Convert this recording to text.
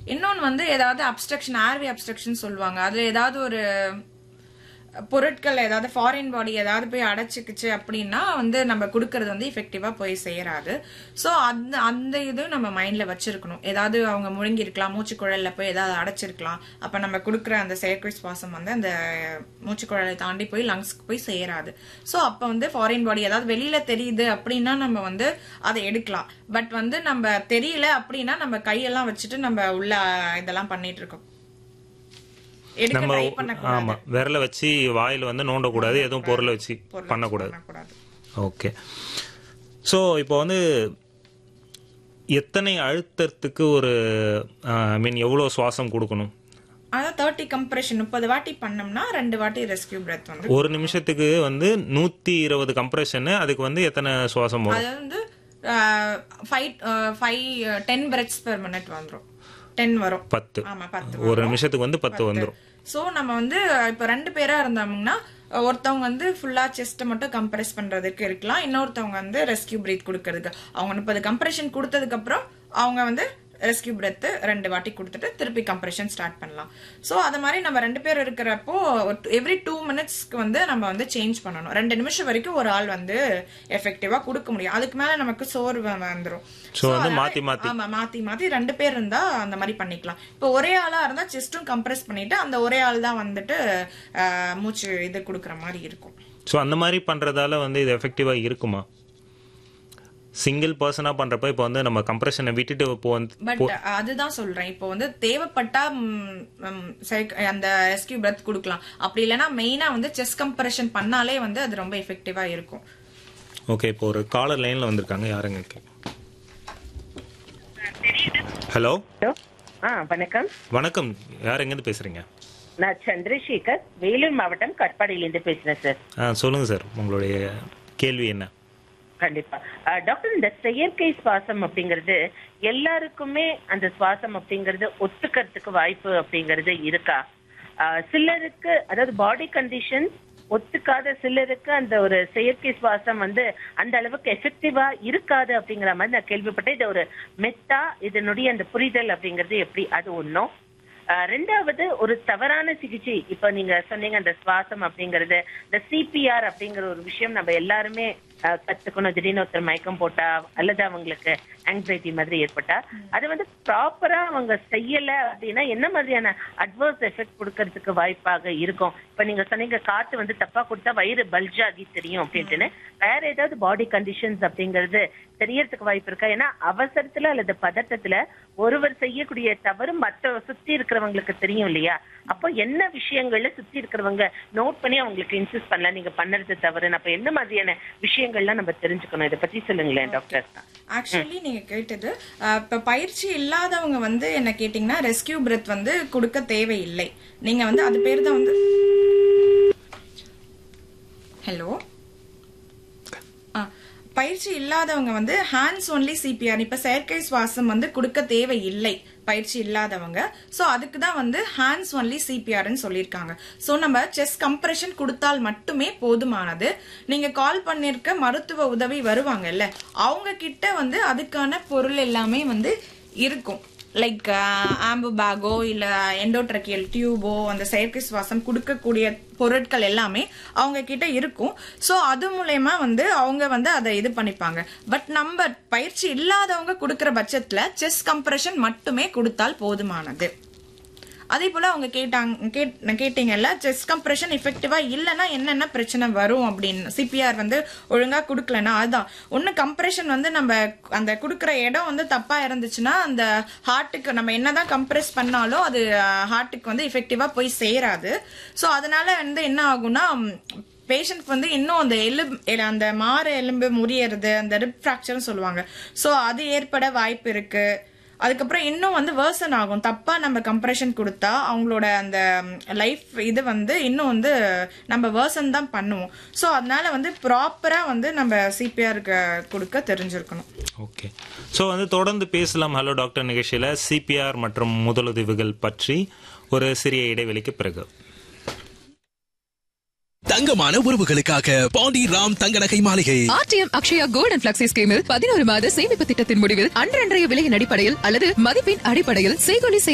இன்னொன்னு வந்து ஏதாவது அப்ஸ்ட்ரக்ஷன் ஆர்வி அப்ஸ்ட்ரக்ஷன் சொல்லுவாங்க அதுல ஏதாவது ஒரு பொருட்கள் ஏதாவது ஃபாரின் பாடி ஏதாவது போய் அடைச்சிக்கிச்சு அப்படின்னா வந்து நம்ம கொடுக்கறது வந்து இஃபெக்டிவா போய் சேராது ஸோ அந்த அந்த இது நம்ம மைண்ட்ல வச்சிருக்கணும் ஏதாவது அவங்க முழுங்கி இருக்கலாம் மூச்சுக்குழல்ல போய் ஏதாவது அடைச்சிருக்கலாம் அப்ப நம்ம கொடுக்குற அந்த செயற்கை சுவாசம் வந்து அந்த மூச்சுக்குழலை தாண்டி போய் லங்ஸ்க்கு போய் சேராது ஸோ அப்ப வந்து ஃபாரின் பாடி ஏதாவது வெளியில தெரியுது அப்படின்னா நம்ம வந்து அதை எடுக்கலாம் பட் வந்து நம்ம தெரியல அப்படின்னா நம்ம கையெல்லாம் வச்சுட்டு நம்ம உள்ள இதெல்லாம் பண்ணிட்டு இருக்கோம் எடுக்க நம்ம ட்ரை பண்ணக்கூடாது ஆமா விரல வச்சு வாயில வந்து நோண்டக்கூடாது எதுவும் பொருளை வச்சு பொருளை பண்ணக்கூடாது பண்ணக்கூடாது ஓகே ஸோ இப்போ வந்து எத்தனை அழுத்தத்துக்கு ஒரு ஐ மீன் எவ்வளோ சுவாசம் கொடுக்கணும் அதான் தேர்ட்டி கம்ப்ரெஷன் முப்பது வாட்டி பண்ணோம்னா ரெண்டு வாட்டி ரெஸ்கியூ பிரெத் வந்து ஒரு நிமிஷத்துக்கு வந்து நூத்தி இருபது கம்ப்ரெஷன் அதுக்கு வந்து எத்தனை சுவாசம் வரும் அது வந்து five five ten breaths per minute வந்துரும் டென் வரும் பத்து ஆமா பத்து ஒரு நிமிஷத்துக்கு வந்து பத்து வந்துடும் சோ நம்ம வந்து இப்போ ரெண்டு பேரா இருந்தோம்னா ஒருத்தவங்க வந்து ஃபுல்லா செஸ்ட் மட்டும் கம்ப்ரெஸ் பண்றதுக்கு இருக்கலாம் இன்னொருத்தவங்க வந்து ரெஸ்கியூ பிரீத் கொடுக்கறதுக்கு அவங்க முப்பது கம்ப்ரெஷன் கொடுத்ததுக்கு அப்புறம் அவங்க வந்து ரெஸ்கியூ பிரெத் ரெண்டு வாட்டி கொடுத்துட்டு திருப்பி கம்ப்ரெஷன் ஸ்டார்ட் பண்ணலாம் ஸோ அது மாதிரி நம்ம ரெண்டு பேர் இருக்கிறப்போ எவ்ரி டூ மினிட்ஸ்க்கு வந்து நம்ம வந்து சேஞ்ச் பண்ணணும் ரெண்டு நிமிஷம் வரைக்கும் ஒரு ஆள் வந்து எஃபெக்டிவா கொடுக்க முடியும் அதுக்கு மேல நமக்கு சோர்வு வந்துடும் ஸோ வந்து மாத்தி மாத்தி ஆமா மாத்தி மாத்தி ரெண்டு பேர் இருந்தா அந்த மாதிரி பண்ணிக்கலாம் இப்போ ஒரே ஆளா இருந்தா செஸ்டும் கம்ப்ரெஸ் பண்ணிட்டு அந்த ஒரே ஆள் தான் வந்துட்டு அஹ், மூச்சு இது கொடுக்குற மாதிரி இருக்கும் ஸோ அந்த மாதிரி பண்றதால வந்து இது எஃபெக்டிவா இருக்குமா சிங்கிள் பர்சனா பண்றப்ப இப்போ வந்து நம்ம கம்ப்ரெஷனை விட்டுட்டு இப்போ வந்து பட் அதுதான் சொல்றேன் இப்போ வந்து தேவைப்பட்டா ம், ம், சரி- அந்த ரெஸ்கியூ பிரெத் கொடுக்கலாம் அப்படி இல்லைன்னா மெயினா வந்து செஸ் கம்ப்ரெஷன் பண்ணாலே வந்து அது ரொம்ப எஃபெக்டிவா இருக்கும் ஓகே இப்போ ஒரு காலர் லைன்ல வந்திருக்காங்க யாருங்க ஹலோ ஹலோ ஆ வணக்கம் வணக்கம் யார் எங்கேருந்து பேசுறீங்க நான் சந்திரசேகர் வேலூர் மாவட்டம் கட்பாடியிலேருந்து பேசுறேன் சார் ஆ சொல்லுங்க சார் உங்களுடைய கேள்வி என்ன கண்டிப்பா ஆ, டாக்டர் இந்த செயற்கை சுவாசம் அப்படிங்கிறது எல்லாருக்குமே அந்த சுவாசம் அப்படிங்கிறது ஒத்துக்கிறதுக்கு வாய்ப்பு அப்படிங்கிறது இருக்கா ஆ, சிலருக்கு அதாவது பாடி கண்டிஷன் ஒத்துக்காத சிலருக்கு அந்த ஒரு செயற்கை சுவாசம் வந்து அந்த அளவுக்கு எஃபெக்டிவா இருக்காது அப்படிங்கிற மாதிரி நான் கேள்விப்பட்டேன் இது ஒரு மெத்தா இதனுடைய அந்த புரிதல் அப்படிங்கிறது எப்படி அது ஒன்றும் ஆஹ் ரெண்டாவது ஒரு தவறான சிகிச்சை இப்ப நீங்க சொன்னீங்க அந்த சுவாசம் அப்படிங்கறது இந்த சிபிஆர் அப்படிங்கிற ஒரு விஷயம் நம்ம எல்லாருமே ஆஹ் கத்துக்கணும் திடீர்னு ஒருத்தர் மயக்கம் போட்டா அல்லது அவங்களுக்கு ஆங்ஸைட்டி மாதிரி ஏற்பட்டா அது வந்து ப்ராப்பரா அவங்க செய்யல அப்படின்னா என்ன மாதிரியான அட்வர்ஸ் எஃபெக்ட் கொடுக்கறதுக்கு வாய்ப்பாக இருக்கும் இப்ப நீங்க சொன்னீங்க காத்து வந்து தப்பா கொடுத்தா வயிறு பல்ஜ் ஆகி தெரியும் அப்படின்ட்டுன்னு வேற ஏதாவது பாடி கண்டிஷன்ஸ் அப்படிங்கிறது தெரியறதுக்கு வாய்ப்பு இருக்கா ஏன்னா அவசரத்துல அல்லது பதட்டத்துல ஒருவர் செய்யக்கூடிய தவறு மற்ற சுத்தி இருக்கிறவங்களுக்கு தெரியும் இல்லையா அப்போ என்ன விஷயங்கள்ல சுத்தி இருக்கிறவங்க நோட் பண்ணி அவங்களுக்கு இன்சிஸ்ட் பண்ணலாம் நீங்க பண்ணறது தவறு அப்ப என்ன மாதிரியான விஷயங்கள்லாம் நம்ம தெரிஞ்சுக்கணும் இதை பத்தி சொல்லுங்களேன் டாக்டர் ஆக்சுவலி நீங்க கேட்டது அஹ், இப்ப பயிற்சி இல்லாதவங்க வந்து என்ன கேட்டீங்கன்னா ரெஸ்கியூ பிரெத் வந்து கொடுக்க தேவையில்லை நீங்க வந்து அது பேர் தான் வந்து ஹலோ பயிற்சி இல்லாதவங்க வந்து ஹேண்ட்ஸ் ஒன்லி சிபிஆர் இப்ப செயற்கை சுவாசம் வந்து கொடுக்க தேவையில்லை பயிற்சி இல்லாதவங்க சோ அதுக்கு தான் வந்து ஹேண்ட்ஸ் ஒன்லி சிபிஆர்னு சொல்லியிருக்காங்க சோ நம்ம செஸ் கம்ப்ரெஷன் கொடுத்தால் மட்டுமே போதுமானது நீங்க கால் பண்ணிருக்க மருத்துவ உதவி வருவாங்கல்ல அவங்க கிட்ட வந்து அதுக்கான பொருள் எல்லாமே வந்து இருக்கும் லைக் ஆம்பு பேக்கோ இல்ல எண்டோட்ரக்கியல் டியூபோ அந்த செயற்கை சுவாசம் கொடுக்கக்கூடிய பொருட்கள் எல்லாமே அவங்க கிட்ட இருக்கும் ஸோ அது மூலயமா வந்து அவங்க வந்து அதை இது பண்ணிப்பாங்க பட் நம்ம பயிற்சி இல்லாதவங்க கொடுக்கிற பட்சத்துல செஸ் கம்ப்ரெஷன் மட்டுமே கொடுத்தால் போதுமானது அதே போல அவங்க கேட்டாங்க கேட்- கேட்டீங்கல்ல செஸ் கம்ப்ரெஷன் எஃபெக்டிவா இல்லைன்னா என்னென்ன பிரச்சனை வரும் அப்படின்னு சிபிஆர் வந்து ஒழுங்கா கொடுக்கலன்னா அதுதான் ஒன்னு கம்ப்ரெஷன் வந்து நம்ம அந்த கொடுக்குற இடம் வந்து தப்பா இருந்துச்சுன்னா அந்த ஹார்ட்டுக்கு நம்ம என்னதான் கம்ப்ரெஸ் பண்ணாலும் அது ஹார்ட்டுக்கு வந்து எஃபெக்டிவா போய் சேராது ஸோ அதனால வந்து என்ன ஆகும்னா பேஷண்ட் வந்து இன்னும் அந்த எலும்பு எல- அந்த மாறு எலும்பு முறியறது அந்த ரிப் ஃப்ராக்சர்னு சொல்லுவாங்க ஸோ அது ஏற்பட வாய்ப்பு இருக்கு அதுக்கப்புறம் இன்னும் வந்து வேர்சன் ஆகும் தப்பா நம்ம கம்ப்ரெஷன் கொடுத்தா அவங்களோட அந்த லைஃப் இது வந்து இன்னும் வந்து நம்ம வேர்சன் தான் பண்ணுவோம் ஸோ அதனால வந்து ப்ராப்பரா வந்து நம்ம சிபிஆருக்கு கொடுக்க தெரிஞ்சிருக்கணும் ஓகே ஸோ வந்து தொடர்ந்து பேசலாம் ஹலோ டாக்டர் நிகழ்ச்சியில் சிபிஆர் மற்றும் முதலுதவிகள் பற்றி ஒரு சிறிய இடைவெளிக்கு பிறகு தங்கமான உறவுகளுக்காக பாண்டி ராம் தங்க நகை மாளிகை RTM Akshaya gold and flexi ஸ்கீமில் பதினோரு மாத சேமிப்பு திட்டத்தின் முடிவில் அன்றன்றைய விலையின் அடிப்படையில் அல்லது மதிப்பின் அடிப்படையில் செய்கொலி